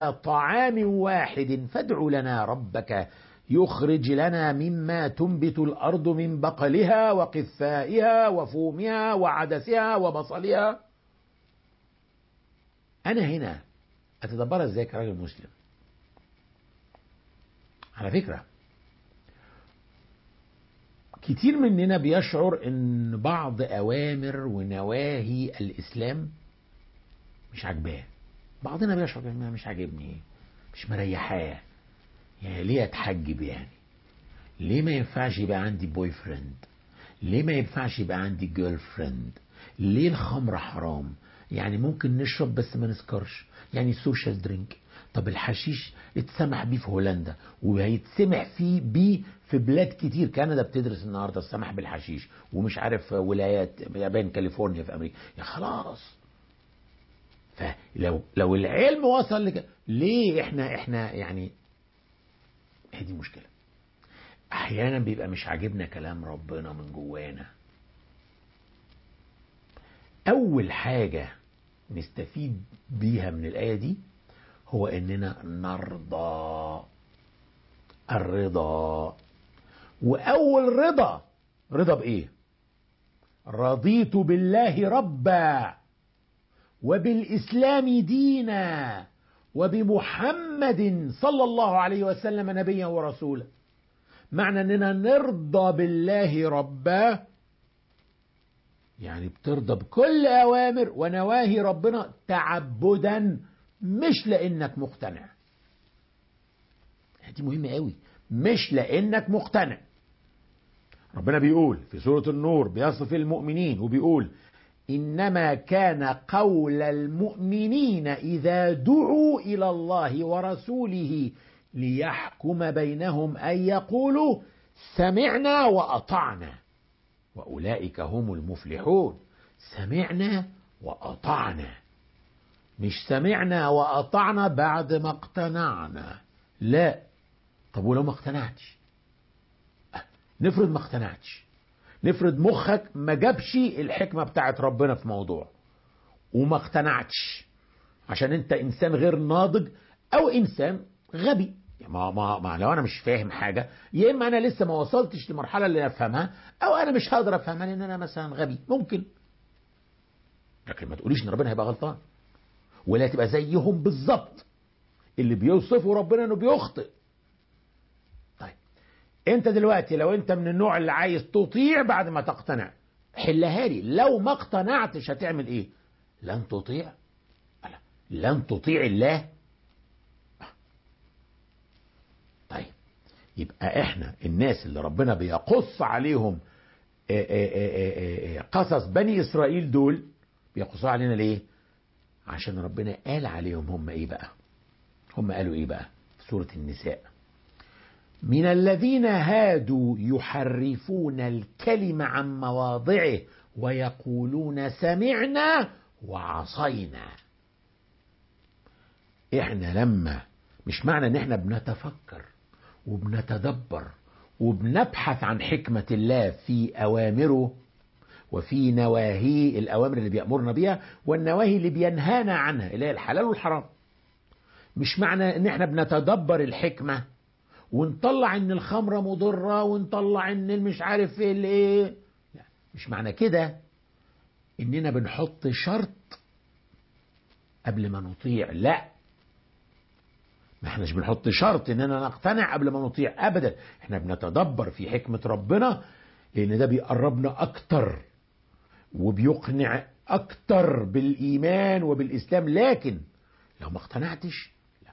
طعام واحد فادع لنا ربك يخرج لنا مما تنبت الأرض من بقلها وقثائها وفومها وعدسها وبصلها أنا هنا أتدبرها إزاي كراجل مسلم على فكرة كتير مننا بيشعر ان بعض اوامر ونواهي الاسلام مش عاجباه بعضنا بيشعر انها مش عاجبني مش مريحاه يعني ليه اتحجب يعني ليه ما ينفعش يبقى عندي بوي فريند ليه ما ينفعش يبقى عندي جيرل فريند ليه الخمر حرام يعني ممكن نشرب بس ما نسكرش يعني سوشيال درينك طب الحشيش اتسمح بيه في هولندا وهيتسمح فيه بيه في بلاد كتير كندا بتدرس النهارده السمح بالحشيش ومش عارف ولايات بين كاليفورنيا في امريكا يا خلاص فلو لو العلم وصل لك ليه احنا احنا يعني هي دي مشكله احيانا بيبقى مش عاجبنا كلام ربنا من جوانا اول حاجه نستفيد بيها من الايه دي هو اننا نرضى الرضا واول رضا رضا بايه رضيت بالله ربا وبالاسلام دينا وبمحمد صلى الله عليه وسلم نبيا ورسولا معنى اننا نرضى بالله ربا يعني بترضى بكل اوامر ونواهي ربنا تعبدا مش لانك مقتنع دي مهمه قوي مش لانك مقتنع ربنا بيقول في سوره النور بيصف المؤمنين وبيقول انما كان قول المؤمنين اذا دعوا الى الله ورسوله ليحكم بينهم ان يقولوا سمعنا واطعنا واولئك هم المفلحون سمعنا واطعنا مش سمعنا واطعنا بعد ما اقتنعنا لا طب ولو ما اقتنعتش نفرض ما اقتنعتش نفرض مخك ما جابش الحكمة بتاعت ربنا في موضوع وما اقتنعتش عشان انت انسان غير ناضج او انسان غبي ما, ما, ما لو انا مش فاهم حاجة يا اما انا لسه ما وصلتش لمرحلة اللي افهمها او انا مش هقدر افهمها لان انا مثلا غبي ممكن لكن ما تقوليش ان ربنا هيبقى غلطان ولا تبقى زيهم بالظبط اللي بيوصفوا ربنا انه بيخطئ طيب انت دلوقتي لو انت من النوع اللي عايز تطيع بعد ما تقتنع حلها لي لو ما اقتنعتش هتعمل ايه لن تطيع لا. لن تطيع الله طيب يبقى احنا الناس اللي ربنا بيقص عليهم قصص بني اسرائيل دول بيقصوا علينا ليه عشان ربنا قال عليهم هم ايه بقى هم قالوا ايه بقى في سورة النساء من الذين هادوا يحرفون الكلم عن مواضعه ويقولون سمعنا وعصينا احنا لما مش معنى ان احنا بنتفكر وبنتدبر وبنبحث عن حكمة الله في أوامره وفي نواهيه الأوامر اللي بيأمرنا بيها والنواهي اللي بينهانا عنها اللي هي الحلال والحرام مش معنى ان احنا بنتدبر الحكمة ونطلع ان الخمرة مضرة ونطلع ان مش عارف ايه لا مش معنى كده اننا بنحط شرط قبل ما نطيع لا ما احناش بنحط شرط اننا نقتنع قبل ما نطيع ابدا احنا بنتدبر في حكمة ربنا لان ده بيقربنا اكتر وبيقنع اكتر بالايمان وبالاسلام لكن لو ما اقتنعتش لا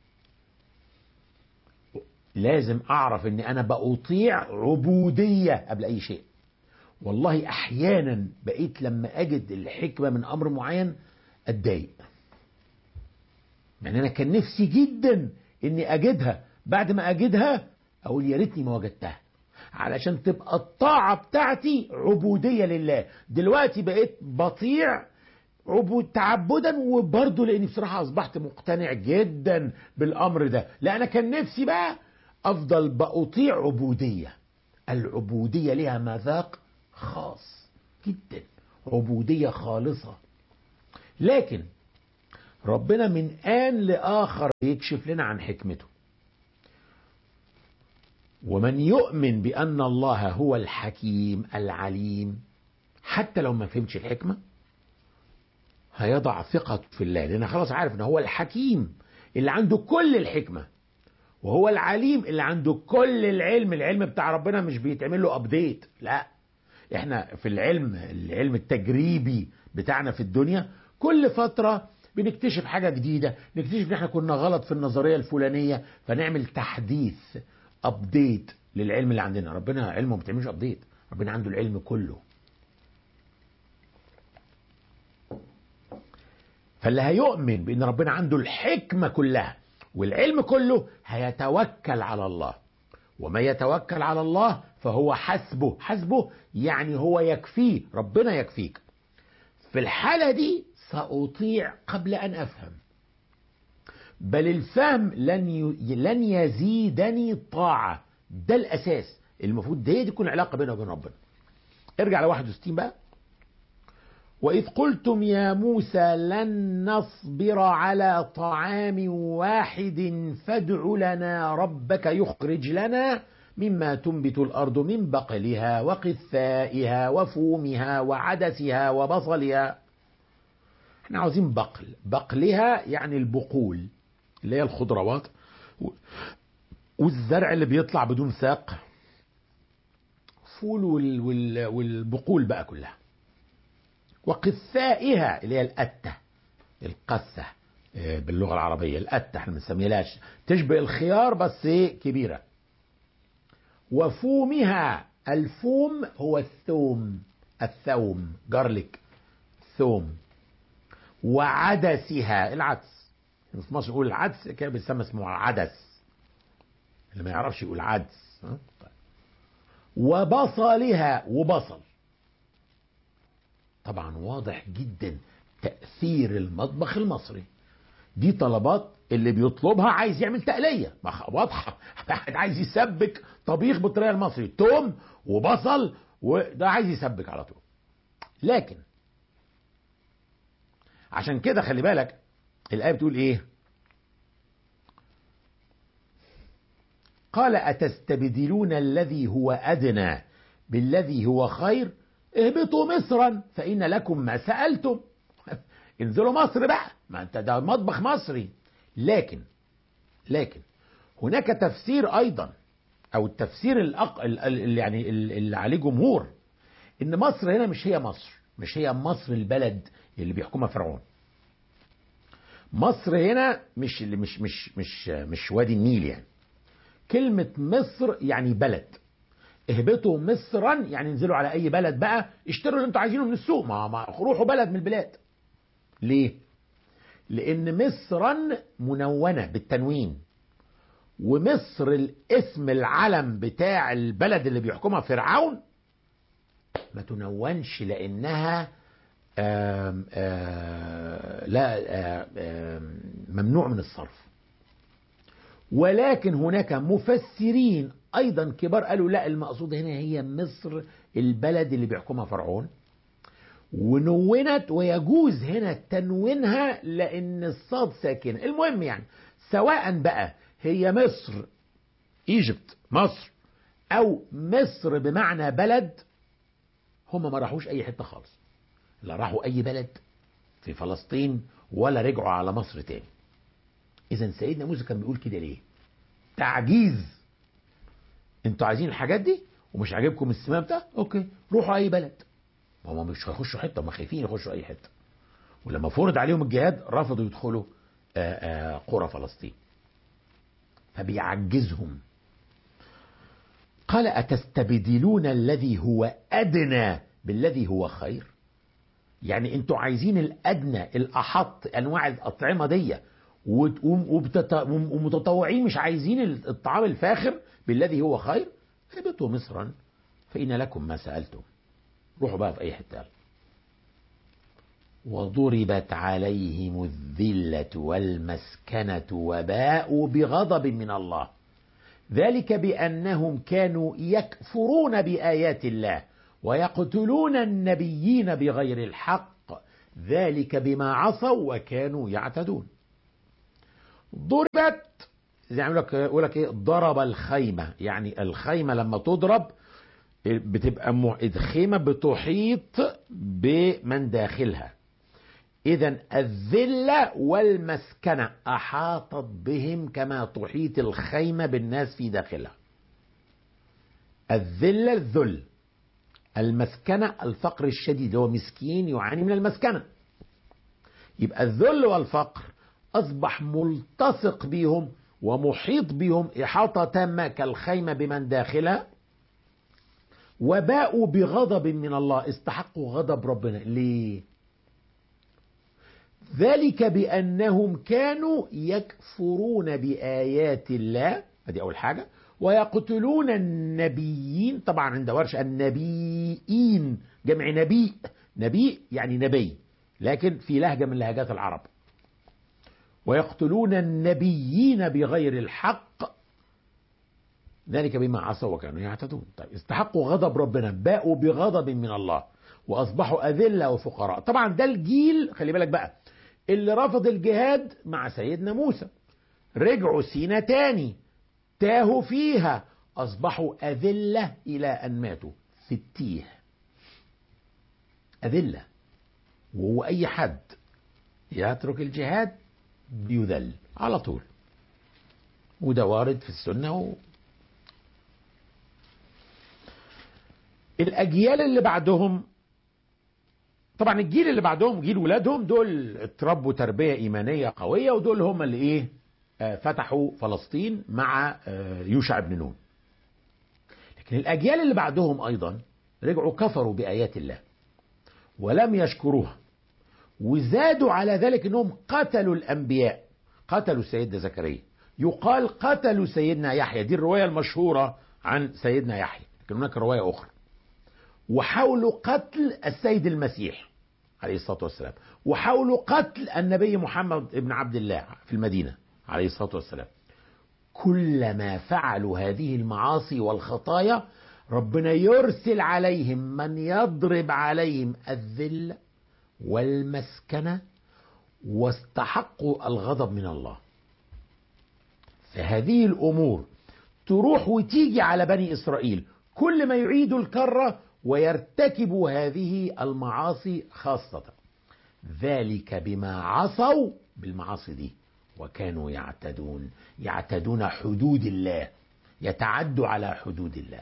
لازم اعرف ان انا بأطيع عبودية قبل اي شيء والله احيانا بقيت لما اجد الحكمة من امر معين اتضايق يعني انا كان نفسي جدا اني اجدها بعد ما اجدها اقول يا ريتني ما وجدتها علشان تبقى الطاعة بتاعتي عبودية لله دلوقتي بقيت بطيع عبود تعبدا وبرضه لاني بصراحة اصبحت مقتنع جدا بالامر ده لا انا كان نفسي بقى افضل بأطيع عبودية العبودية لها مذاق خاص جدا عبودية خالصة لكن ربنا من آن لآخر يكشف لنا عن حكمته ومن يؤمن بأن الله هو الحكيم العليم حتى لو ما فهمش الحكمة هيضع ثقة في الله لأنه خلاص عارف أنه هو الحكيم اللي عنده كل الحكمة وهو العليم اللي عنده كل العلم العلم بتاع ربنا مش بيتعمل له ابديت لا احنا في العلم العلم التجريبي بتاعنا في الدنيا كل فترة بنكتشف حاجة جديدة نكتشف ان احنا كنا غلط في النظرية الفلانية فنعمل تحديث ابديت للعلم اللي عندنا ربنا علمه ما بتعملش ابديت ربنا عنده العلم كله فاللي هيؤمن بان ربنا عنده الحكمة كلها والعلم كله هيتوكل على الله وما يتوكل على الله فهو حسبه حسبه يعني هو يكفيه ربنا يكفيك في الحالة دي سأطيع قبل أن أفهم بل الفهم لن ي... لن يزيدني طاعة ده الأساس المفروض ده دي تكون علاقة بينه وبين ربنا ارجع ل 61 بقى وإذ قلتم يا موسى لن نصبر على طعام واحد فادع لنا ربك يخرج لنا مما تنبت الأرض من بقلها وقثائها وفومها وعدسها وبصلها احنا عاوزين بقل بقلها يعني البقول اللي هي الخضروات والزرع اللي بيطلع بدون ساق فول وال وال والبقول بقى كلها وقثائها اللي هي الأتة القثة باللغة العربية الأتة احنا بنسميهاش تشبه الخيار بس ايه كبيرة وفومها الفوم هو الثوم الثوم جارليك ثوم وعدسها العدس في مصر يقول العدس كده بيسمى اسمه عدس اللي ما يعرفش يقول عدس وبصلها وبصل طبعا واضح جدا تأثير المطبخ المصري دي طلبات اللي بيطلبها عايز يعمل تقلية واضحة واحد عايز يسبك طبيخ بالطريقة المصري توم وبصل وده عايز يسبك على طول لكن عشان كده خلي بالك الآية بتقول ايه قال أتستبدلون الذي هو أدنى بالذي هو خير اهبطوا مصرا فإن لكم ما سألتم انزلوا مصر بقى ما انت ده مطبخ مصري لكن لكن هناك تفسير ايضا او التفسير الأق... اللي يعني اللي عليه جمهور ان مصر هنا مش هي مصر مش هي مصر البلد اللي بيحكمها فرعون مصر هنا مش مش مش مش مش وادي النيل يعني كلمة مصر يعني بلد اهبطوا مصرا يعني انزلوا على اي بلد بقى اشتروا اللي انتوا عايزينه من السوق ما, ما روحوا بلد من البلاد ليه لان مصرا منونة بالتنوين ومصر الاسم العلم بتاع البلد اللي بيحكمها فرعون ما تنونش لانها آم آم لا آم ممنوع من الصرف ولكن هناك مفسرين ايضا كبار قالوا لا المقصود هنا هي مصر البلد اللي بيحكمها فرعون ونونت ويجوز هنا تنوينها لان الصاد ساكنه المهم يعني سواء بقى هي مصر ايجيبت مصر او مصر بمعنى بلد هم ما راحوش اي حته خالص لا راحوا اي بلد في فلسطين ولا رجعوا على مصر تاني اذا سيدنا موسى كان بيقول كده ليه تعجيز انتوا عايزين الحاجات دي ومش عاجبكم السمام ده اوكي روحوا اي بلد هم مش هيخشوا حته هم خايفين يخشوا اي حته ولما فرض عليهم الجهاد رفضوا يدخلوا آآ آآ قرى فلسطين فبيعجزهم قال أتستبدلون الذي هو أدنى بالذي هو خير يعني انتوا عايزين الأدنى الأحط أنواع الأطعمة دي ومتطوعين مش عايزين الطعام الفاخر بالذي هو خير اهبطوا مصرا فإن لكم ما سألتم روحوا بقى في أي حتة وضربت عليهم الذلة والمسكنة وباءوا بغضب من الله ذلك بأنهم كانوا يكفرون بآيات الله ويقتلون النبيين بغير الحق ذلك بما عصوا وكانوا يعتدون ضربت زي يقول لك يقول لك ايه ضرب الخيمه يعني الخيمه لما تضرب بتبقى الخيمه بتحيط بمن داخلها اذا الذله والمسكنه احاطت بهم كما تحيط الخيمه بالناس في داخلها الذله الذل المسكنه الفقر الشديد هو مسكين يعاني من المسكنه يبقى الذل والفقر أصبح ملتصق بهم ومحيط بهم إحاطة تامة كالخيمة بمن داخلها وباءوا بغضب من الله استحقوا غضب ربنا ليه ذلك بأنهم كانوا يكفرون بآيات الله هذه أول حاجة ويقتلون النبيين طبعا عند ورش النبيين جمع نبي نبي يعني نبي لكن في لهجة من لهجات العرب ويقتلون النبيين بغير الحق ذلك بما عصوا وكانوا يعتدون طيب استحقوا غضب ربنا باءوا بغضب من الله واصبحوا اذله وفقراء طبعا ده الجيل خلي بالك بقى اللي رفض الجهاد مع سيدنا موسى رجعوا سينا تاني تاهوا فيها اصبحوا اذله الى ان ماتوا في التيه اذله وهو اي حد يترك الجهاد بيذل على طول وده وارد في السنة و... الأجيال اللي بعدهم طبعا الجيل اللي بعدهم جيل ولادهم دول اتربوا تربية إيمانية قوية ودول هم اللي إيه آه فتحوا فلسطين مع آه يوشع بن نون لكن الأجيال اللي بعدهم أيضا رجعوا كفروا بآيات الله ولم يشكروها وزادوا على ذلك انهم قتلوا الانبياء قتلوا سيدنا زكريا يقال قتلوا سيدنا يحيى دي الروايه المشهوره عن سيدنا يحيى لكن هناك روايه اخرى وحاولوا قتل السيد المسيح عليه الصلاه والسلام وحاولوا قتل النبي محمد بن عبد الله في المدينه عليه الصلاه والسلام كلما فعلوا هذه المعاصي والخطايا ربنا يرسل عليهم من يضرب عليهم الذل والمسكنة واستحقوا الغضب من الله فهذه الأمور تروح وتيجي على بني إسرائيل كل ما يعيدوا الكرة ويرتكبوا هذه المعاصي خاصة ذلك بما عصوا بالمعاصي دي وكانوا يعتدون يعتدون حدود الله يتعدوا على حدود الله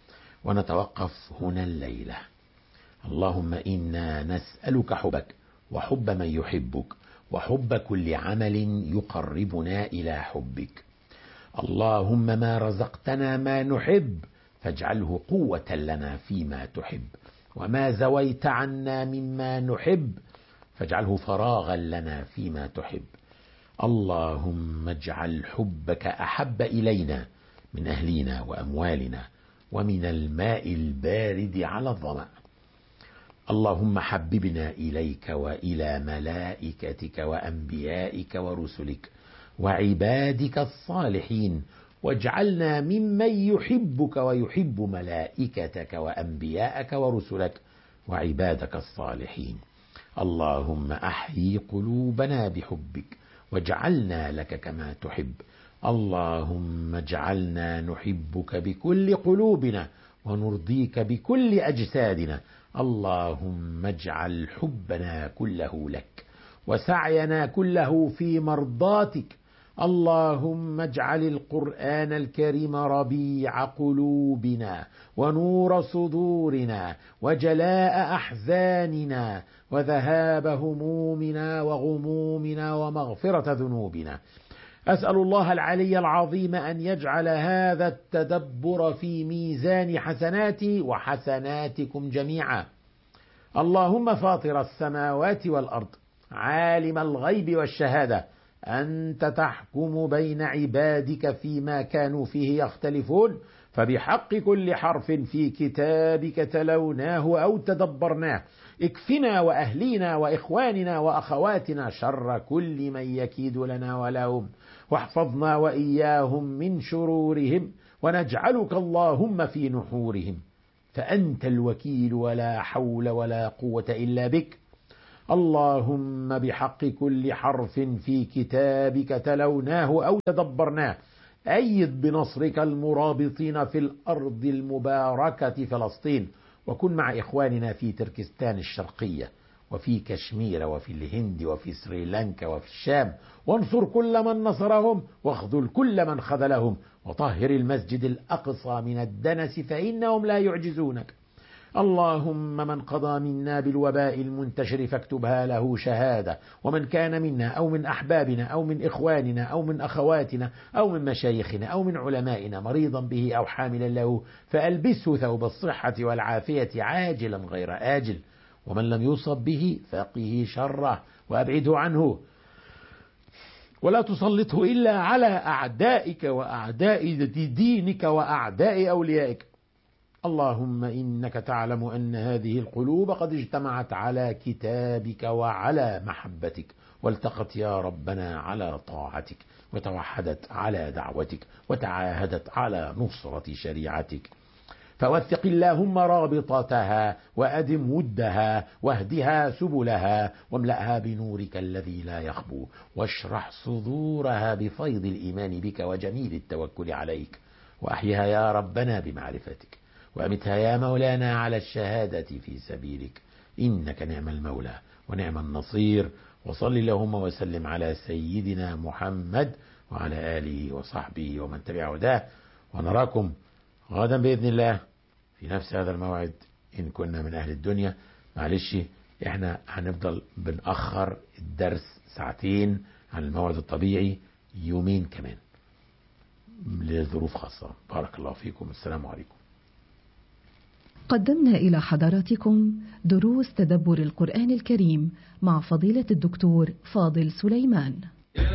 ونتوقف هنا الليله اللهم انا نسالك حبك وحب من يحبك وحب كل عمل يقربنا الى حبك اللهم ما رزقتنا ما نحب فاجعله قوه لنا فيما تحب وما زويت عنا مما نحب فاجعله فراغا لنا فيما تحب اللهم اجعل حبك احب الينا من اهلنا واموالنا ومن الماء البارد على الظمأ اللهم حببنا اليك والى ملائكتك وانبيائك ورسلك وعبادك الصالحين واجعلنا ممن يحبك ويحب ملائكتك وانبياءك ورسلك وعبادك الصالحين اللهم احيي قلوبنا بحبك واجعلنا لك كما تحب اللهم اجعلنا نحبك بكل قلوبنا ونرضيك بكل اجسادنا اللهم اجعل حبنا كله لك وسعينا كله في مرضاتك اللهم اجعل القران الكريم ربيع قلوبنا ونور صدورنا وجلاء احزاننا وذهاب همومنا وغمومنا ومغفره ذنوبنا اسال الله العلي العظيم ان يجعل هذا التدبر في ميزان حسناتي وحسناتكم جميعا اللهم فاطر السماوات والارض عالم الغيب والشهاده انت تحكم بين عبادك فيما كانوا فيه يختلفون فبحق كل حرف في كتابك تلوناه او تدبرناه اكفنا واهلينا واخواننا واخواتنا شر كل من يكيد لنا ولهم واحفظنا واياهم من شرورهم ونجعلك اللهم في نحورهم فانت الوكيل ولا حول ولا قوه الا بك اللهم بحق كل حرف في كتابك تلوناه أو تدبرناه أيد بنصرك المرابطين في الأرض المباركة فلسطين وكن مع إخواننا في تركستان الشرقية وفي كشمير وفي الهند وفي سريلانكا وفي الشام وانصر كل من نصرهم واخذل كل من خذلهم وطهر المسجد الأقصى من الدنس فإنهم لا يعجزونك اللهم من قضى منا بالوباء المنتشر فاكتبها له شهادة ومن كان منا أو من أحبابنا أو من إخواننا أو من أخواتنا أو من مشايخنا أو من علمائنا مريضا به أو حاملا له فألبسه ثوب الصحة والعافية عاجلا غير آجل ومن لم يصب به فقه شره وأبعده عنه ولا تسلطه إلا على أعدائك وأعداء دينك وأعداء أوليائك اللهم إنك تعلم أن هذه القلوب قد اجتمعت على كتابك وعلى محبتك والتقت يا ربنا على طاعتك وتوحدت على دعوتك وتعاهدت على نصرة شريعتك فوثق اللهم رابطتها وأدم ودها واهدها سبلها واملأها بنورك الذي لا يخبو واشرح صدورها بفيض الإيمان بك وجميل التوكل عليك وأحيها يا ربنا بمعرفتك وأمتها يا مولانا على الشهادة في سبيلك إنك نعم المولى ونعم النصير وصل اللهم وسلم على سيدنا محمد وعلى آله وصحبه ومن تبع هداه ونراكم غدا بإذن الله في نفس هذا الموعد إن كنا من أهل الدنيا معلش إحنا هنفضل بنأخر الدرس ساعتين عن الموعد الطبيعي يومين كمان لظروف خاصة بارك الله فيكم السلام عليكم قدمنا إلى حضراتكم دروس تدبر القرآن الكريم مع فضيلة الدكتور فاضل سليمان